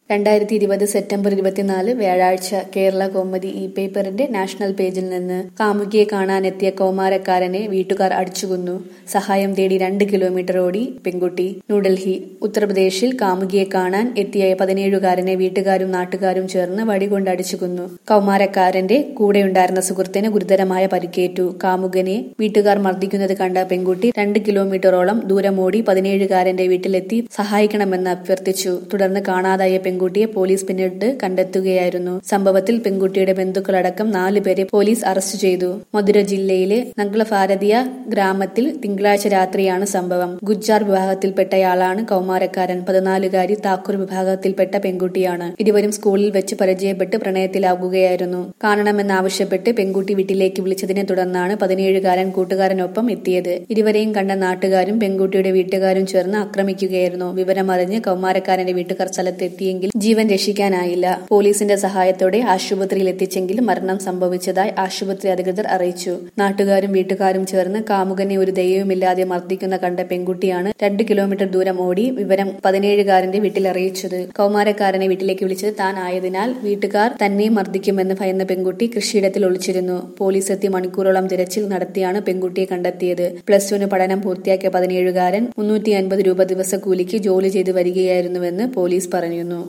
രണ്ടായിരത്തി ഇരുപത് സെപ്റ്റംബർ ഇരുപത്തിനാല് വ്യാഴാഴ്ച കേരള കൗമുദി ഇ പേപ്പറിന്റെ നാഷണൽ പേജിൽ നിന്ന് കാമുകിയെ കാണാനെത്തിയ കൗമാരക്കാരനെ വീട്ടുകാർ അടിച്ചുകൊന്നു സഹായം തേടി രണ്ട് കിലോമീറ്റർ ഓടി പെൺകുട്ടി ന്യൂഡൽഹി ഉത്തർപ്രദേശിൽ കാമുകിയെ കാണാൻ എത്തിയ പതിനേഴുകാരനെ വീട്ടുകാരും നാട്ടുകാരും ചേർന്ന് വടികൊണ്ട് അടിച്ചുകൊന്നു കൗമാരക്കാരന്റെ കൂടെയുണ്ടായിരുന്ന സുഹൃത്തിന് ഗുരുതരമായ പരിക്കേറ്റു കാമുകനെ വീട്ടുകാർ മർദ്ദിക്കുന്നത് കണ്ട പെൺകുട്ടി രണ്ട് കിലോമീറ്ററോളം ദൂരമോടി പതിനേഴുകാരന്റെ വീട്ടിലെത്തി സഹായിക്കണമെന്ന് അഭ്യർത്ഥിച്ചു തുടർന്ന് കാണാതായ പെൺകുട്ടിയെ പോലീസ് പിന്നീട് കണ്ടെത്തുകയായിരുന്നു സംഭവത്തിൽ പെൺകുട്ടിയുടെ ബന്ധുക്കളടക്കം നാലുപേരെ പോലീസ് അറസ്റ്റ് ചെയ്തു മധുര ജില്ലയിലെ നഗ്ലഭാരതിയ ഗ്രാമത്തിൽ തിങ്കളാഴ്ച രാത്രിയാണ് സംഭവം ഗുജ്ജാർ വിഭാഗത്തിൽപ്പെട്ടയാളാണ് കൗമാരക്കാരൻ പതിനാലുകാരി താക്കൂർ വിഭാഗത്തിൽപ്പെട്ട പെൺകുട്ടിയാണ് ഇരുവരും സ്കൂളിൽ വെച്ച് പരിചയപ്പെട്ട് പ്രണയത്തിലാകുകയായിരുന്നു കാണണമെന്നാവശ്യപ്പെട്ട് പെൺകുട്ടി വീട്ടിലേക്ക് വിളിച്ചതിനെ തുടർന്നാണ് പതിനേഴുകാരൻ കൂട്ടുകാരനൊപ്പം എത്തിയത് ഇരുവരെയും കണ്ട നാട്ടുകാരും പെൺകുട്ടിയുടെ വീട്ടുകാരും ചേർന്ന് ആക്രമിക്കുകയായിരുന്നു വിവരമറിഞ്ഞ് കൗമാരക്കാരന്റെ വീട്ടുകാർ സ്ഥലത്തെത്തിയെങ്കിൽ ജീവൻ രക്ഷിക്കാനായില്ല പോലീസിന്റെ സഹായത്തോടെ ആശുപത്രിയിൽ എത്തിച്ചെങ്കിലും മരണം സംഭവിച്ചതായി ആശുപത്രി അധികൃതർ അറിയിച്ചു നാട്ടുകാരും വീട്ടുകാരും ചേർന്ന് കാമുകനെ ഒരു ദൈവമില്ലാതെ മർദ്ദിക്കുന്ന കണ്ട പെൺകുട്ടിയാണ് രണ്ട് കിലോമീറ്റർ ദൂരം ഓടി വിവരം പതിനേഴുകാരന്റെ വീട്ടിൽ അറിയിച്ചത് കൗമാരക്കാരനെ വീട്ടിലേക്ക് വിളിച്ചത് താൻ ആയതിനാൽ വീട്ടുകാർ തന്നെ മർദ്ദിക്കുമെന്ന് ഭയന്ന പെൺകുട്ടി കൃഷിയിടത്തിൽ ഒളിച്ചിരുന്നു പോലീസ് എത്തി മണിക്കൂറോളം തിരച്ചിൽ നടത്തിയാണ് പെൺകുട്ടിയെ കണ്ടെത്തിയത് പ്ലസ് ടുന് പഠനം പൂർത്തിയാക്കിയ പതിനേഴുകാരൻ മുന്നൂറ്റി അൻപത് രൂപ ദിവസക്കൂലിക്ക് ജോലി ചെയ്തു വരികയായിരുന്നുവെന്ന് പോലീസ് പറയുന്നു